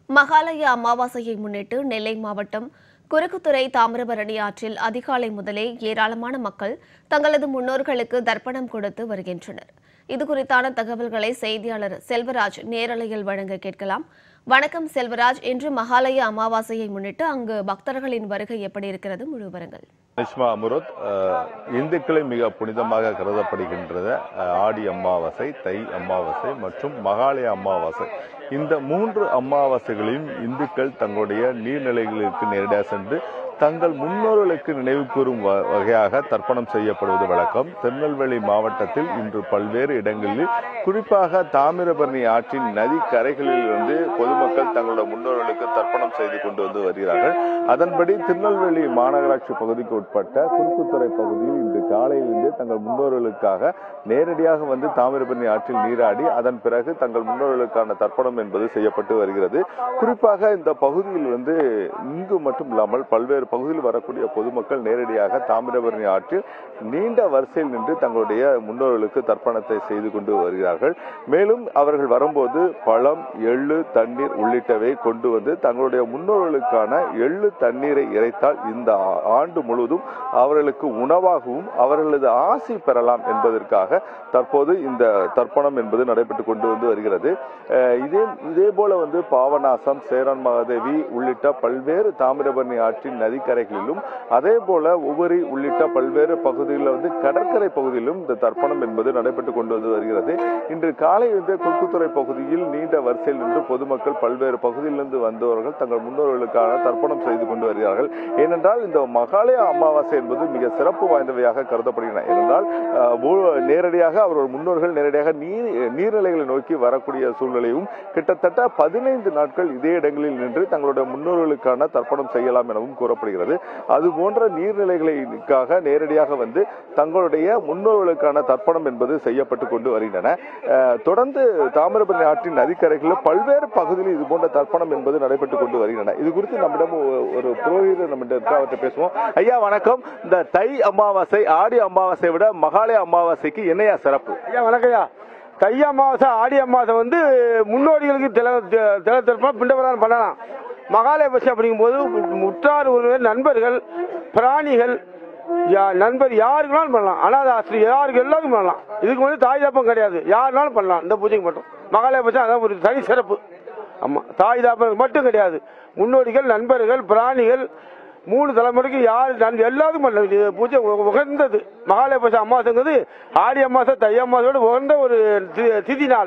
மகாலய அமாவாசையை முன்னிட்டு நெல்லை மாவட்டம் குறுக்குத்துறை தாமிரபரணி ஆற்றில் அதிகாலை முதலே ஏராளமான மக்கள் தங்களது முன்னோர்களுக்கு தர்ப்பணம் கொடுத்து வருகின்றனர் இது குறித்தான தகவல்களை செய்தியாளர் செல்வராஜ் நேரலையில் வழங்க கேட்கலாம் வணக்கம் செல்வராஜ் இன்று மகாலய அமாவாசையை முன்னிட்டு அங்கு பக்தர்களின் வருகை எப்படி இருக்கிறது முழு விவரங்கள் நிஷ்மா அமுருத் அஹ், இந்துக்களின் மிக புனிதமாக கருதப்படுகின்றது அஹ், ஆடி அமாவாசை தை அமாவாசை மற்றும் மகாலய அமாவாசை இந்த மூன்று அமாவாசைகளையும் இந்துக்கள் தங்களுடைய நீர்நிலைகளுக்கு நேரடியாக சென்று தங்கள் முன்னோர்களுக்கு நினைவு கூறும் வ- வகையாக தர்ப்பணம் செய்யப்படுவது வழக்கம் திருநெல்வேலி மாவட்டத்தில் இன்று பல்வேறு இடங்களில் குறிப்பாக தாமிரபரணி ஆற்றின் நதி கரைகளில் இருந்து பொதுமக்கள் தங்களோட முன்னோர்களுக்கு தர்ப்பணம் செய்து கொண்டு வந்து வருகிறார்கள் அதன்படி திருநெல்வேலி மாநகராட்சி பகுதிக்கு உட்பட்ட குறுக்குத்துறை பகுதியில் இன்று காலையிலிருந்தே தங்கள் முன்னோர்களுக்காக நேரடியாக வந்து தாமிரபரணி ஆற்றில் நீராடி அதன் பிறகு தங்கள் முன்னோர்களுக்கான தர்ப்பணம் என்பது செய்யப்பட்டு வருகிறது குறிப்பாக இந்த பகுதியில் வந்து இங்கு மட்டும் இல்லாமல் பல்வேறு பகுதியில் வரக்கூடிய பொதுமக்கள் நேரடியாக தாமிரபரணி ஆற்றில் நீண்ட வரிசையில் நின்று தங்களுடைய முன்னோர்களுக்கு தர்ப்பணத்தை செய்து கொண்டு வருகிறார்கள் மேலும் அவர்கள் வரும்போது பழம் எள்ளு தண்ணீர் உள்ளிட்டவை கொண்டு வந்து தங்களுடைய முன்னோர்களுக்கான எள்ளு தண்ணீரை இறைத்தால் இந்த ஆ- ஆண்டு முழுவதும் அவர்களுக்கு உணவாகவும் அவர்களது ஆசி பெறலாம் என்பதற்காக தற்போது இந்த தர்ப்பணம் என்பது நடைபெற்று கொண்டு வந்து வருகிறது அஹ் இதே இதே போல வந்து பாவநாசம் சேரன் மகாதேவி உள்ளிட்ட பல்வேறு தாமிரபரணி ஆற்றின் நதிக்கரைகளிலும் அதே போல உபரி உள்ளிட்ட பல்வேறு பகுதிகளில் வந்து கடற்கரை பகுதியிலும் இந்த தர்ப்பணம் என்பது நடைபெற்று கொண்டு வந்து வருகிறது இன்று காலை வந்து குறுக்குத்துறை பகுதியில் நீண்ட வரிசையில் நின்று பொதுமக்கள் பல்வேறு பகுதியிலிருந்து வந்தவர்கள் தங்கள் முன்னோர்களுக்கான தர்ப்பணம் செய்து கொண்டு வருகிறார்கள் ஏனென்றால் இந்த மகாலய அமாவாசை என்பது மிக சிறப்பு வாய்ந்தவையாக கருதப்படுகின்றன ஏனென்றால் அஹ், ஊ- நேரடியாக அவர்கள் முன்னோர்கள் நேரடியாக நீர் நீர்நிலைகளை நோக்கி வரக்கூடிய சூழ்நிலையும் கிட்டத்தட்ட பதினைந்து நாட்கள் இதே இடங்களில் நின்று தங்களுடைய முன்னோர்களுக்கான தர்ப்பணம் செய்யலாம் எனவும் கூறப்படுகிறது அது போன்ற நீர்நிலைகளுக்காக நேரடியாக வந்து தங்களுடைய முன்னோர்களுக்கான தர்ப்பணம் என்பது செய்யப்பட்டு கொண்டு வருகின்றன அஹ், தொடர்ந்து தாமிரபரணி ஆற்றின் நதிக்கரைகளில் பல்வேறு பகுதிகளில் இது போன்ற தர்ப்பணம் என்பது நடைபெற்று கொண்டு வருகின்றன இது குறித்து நம்மிடம் ஒ- ஒரு புரோகிதர் நம்மிடம் இருக்கா அவர்கிட்ட பேசுவோம் ஐயா வணக்கம் இந்த தை அமாவாசை ஆடி அமாவாசை விட மகாலய அமாவாசைக்கு என்னையா சிறப்பு ஐயா வணக்கம்யா தை அமாவாசை ஆடி அமாவாசை வந்து முன்னோடிகளுக்கு தில தில திருப்பம் பிண்டபரான் பண்ணலாம் மகாலயபட்சம் அப்படிங்கும்போது முற்றார் உறவினர் நண்பர்கள் பிராணிகள் யா- நண்பர் யாருக்குனாலும் பண்ணலாம் அனாத ஆசிரியர் யாருக்கு எல்லாருக்கும் பண்ணலாம் இதுக்கு வந்து தாய் தாப்பம் கிடையாது யாருனாலும் பண்ணலாம் இந்த பூஜைக்கு மட்டும் மகாலயபட்சம் அதான் ஒரு தனி சிறப்பு ஆமா தாய் தாப்பம் மட்டும் கிடையாது முன்னோடிகள் நண்பர்கள் பிராணிகள் மூணு தலைமுறைக்கு யார் நன் எல்லாத்துக்கும் பண்ணலாம் இது பூஜை உ- உகந்தது மகாலயபட்சம் அமாவாசைங்கிறது ஆடி அமாவாசை தை அமாவாசையோட உகந்த ஒரு தி- திதி நாள்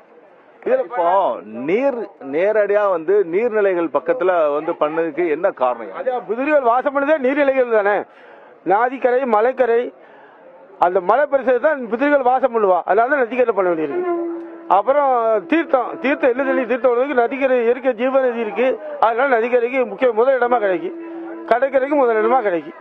இதுல இப்போ நீர் நேரடியா வந்து நீர்நிலைகள் பக்கத்துல வந்து பண்ணதுக்கு என்ன காரணம் அதே புதிரிகள் வாசம் பண்ணதே நீர்நிலைகள் தானே நாதிக்கரை மலைக்கரை அந்த மலை பிரதேசத்தை தான் புதிரிகள் வாசம் பண்ணுவா அதனால தான் நதிக்கரை பண்ண வேண்டியிருக்கு அப்புறம் தீர்த்தம் தீர்த்தம் எள்ளு தண்ணி தீர்த்தம் விடுறதுக்கு நதிக்கரை இயற்கை ஜீவநதி இருக்கு அதனால நதிக்கரைக்கு முக்கிய முதல் இடமா கிடைக்கும் கடற்கரைக்கு முதல் இடமா கிடைக்கும்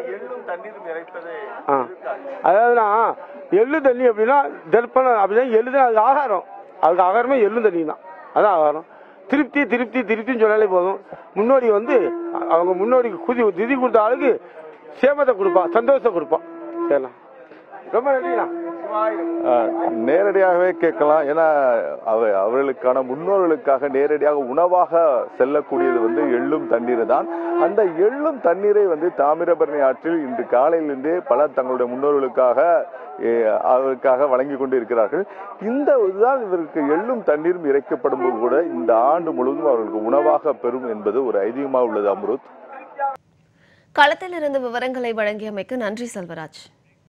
ஆ அதாவதுனா எள்ளு தண்ணி அப்படின்னா தர்ப்பணம் அப்படின்னா எள்ளு தான் அது ஆகாரம் அதுக்கு ஆகாரமே எள்ளு தண்ணி தான் அதான் ஆகாரம் திருப்தி திருப்தி திருப்தின்னு சொன்னாலே போதும் முன்னோடி வந்து அ- அவங்க முன்னோடிக்கு குதி திதி கொடுத்த ஆளுக்கு சேமத்தை கொடுப்பான் சந்தோஷத்தை கொடுப்பான் சரிண்ணா ரொம்ப நன்றிண்ணா அஹ், நேரடியாகவே கேட்கலாம் ஏன்னா அவ அவர்களுக்கான முன்னோர்களுக்காக நேரடியாக உணவாக செல்லக்கூடியது வந்து எள்ளும் தண்ணீர் தான் அந்த எள்ளும் தண்ணீரை வந்து தாமிரபரணி ஆற்றில் இன்று காலையிலிருந்தே பலர் தங்களுடைய முன்னோர்களுக்காக eh, அவருக்காக வழங்கி கொண்டு இருக்கிறார்கள் இந்த இதுதான் இவருக்கு எள்ளும் தண்ணீரும் இறைக்கப்படும் போது கூட இந்த ஆண்டு முழுவதும் அவர்களுக்கு உணவாக பெறும் என்பது ஒரு ஐதீகமாக உள்ளது அம்ருத் களத்திலிருந்து விவரங்களை வழங்கியமைக்கு நன்றி செல்வராஜ்